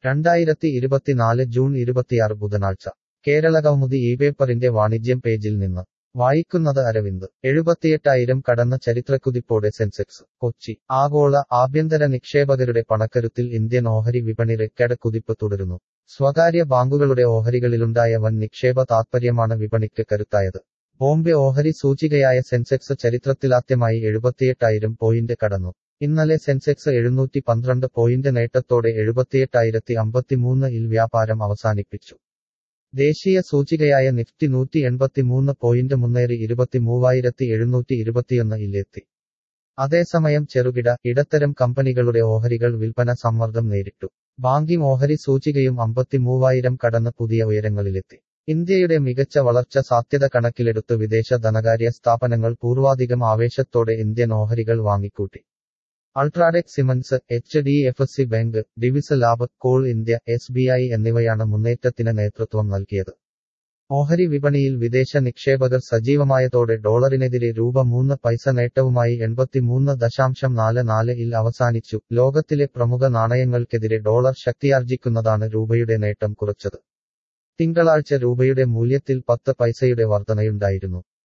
രണ്ടായിരത്തി ഇരുപത്തിനാല് ജൂൺ ഇരുപത്തിയാറ് ബുധനാഴ്ച കേരള കൗമുദി ഈ പേപ്പറിന്റെ വാണിജ്യം പേജിൽ നിന്ന് വായിക്കുന്നത് അരവിന്ദ് എഴുപത്തിയെട്ടായിരം കടന്ന ചരിത്രക്കുതിപ്പോടെ സെൻസെക്സ് കൊച്ചി ആഗോള ആഭ്യന്തര നിക്ഷേപകരുടെ പണക്കരുത്തിൽ ഇന്ത്യൻ ഓഹരി വിപണി റെക്കോർഡ് കുതിപ്പ് തുടരുന്നു സ്വകാര്യ ബാങ്കുകളുടെ ഓഹരികളിലുണ്ടായ വൻ നിക്ഷേപ താത്പര്യമാണ് വിപണിക്ക് കരുത്തായത് ബോംബെ ഓഹരി സൂചികയായ സെൻസെക്സ് ചരിത്രത്തിലാദ്യമായി എഴുപത്തിയെട്ടായിരം പോയിന്റ് കടന്നു ഇന്നലെ സെൻസെക്സ് എഴുന്നൂറ്റി പന്ത്രണ്ട് പോയിന്റ് നേട്ടത്തോടെ എഴുപത്തിയെട്ടായിരത്തി അമ്പത്തിമൂന്ന് ഇൽ വ്യാപാരം അവസാനിപ്പിച്ചു ദേശീയ സൂചികയായ നിഫ്റ്റി നൂറ്റി എൺപത്തിമൂന്ന് പോയിന്റ് മുന്നേറി ഇരുപത്തിമൂവായിരത്തി എഴുന്നൂറ്റി ഇരുപത്തിയൊന്ന് ഇല്ലെത്തി അതേസമയം ചെറുകിട ഇടത്തരം കമ്പനികളുടെ ഓഹരികൾ വിൽപ്പന സമ്മർദ്ദം നേരിട്ടു ബാങ്കിംഗ് ഓഹരി സൂചികയും അമ്പത്തിമൂവായിരം കടന്ന് പുതിയ ഉയരങ്ങളിലെത്തി ഇന്ത്യയുടെ മികച്ച വളർച്ച സാധ്യത കണക്കിലെടുത്ത് വിദേശ ധനകാര്യ സ്ഥാപനങ്ങൾ പൂർവാധികം ആവേശത്തോടെ ഇന്ത്യൻ ഓഹരികൾ വാങ്ങിക്കൂട്ടി UltraTech cements H D F C bank Divi's lab Coal India S B I എന്നിവയാണ് മുന്നേറ്റത്തിന് നേതൃത്വം നൽകിയത് ഓഹരി വിപണിയിൽ വിദേശ നിക്ഷേപകർ സജീവമായതോടെ ഡോളറിനെതിരെ രൂപ മൂന്ന് പൈസ നേട്ടവുമായി എൺപത്തിമൂന്ന് ദശാംശം നാല് നാല് ഇൽ അവസാനിച്ചു ലോകത്തിലെ പ്രമുഖ നാണയങ്ങൾക്കെതിരെ ഡോളർ ശക്തിയാർജിക്കുന്നതാണ് രൂപയുടെ നേട്ടം കുറച്ചത് തിങ്കളാഴ്ച രൂപയുടെ മൂല്യത്തിൽ പത്ത് പൈസയുടെ വർധനയുണ്ടായിരുന്നു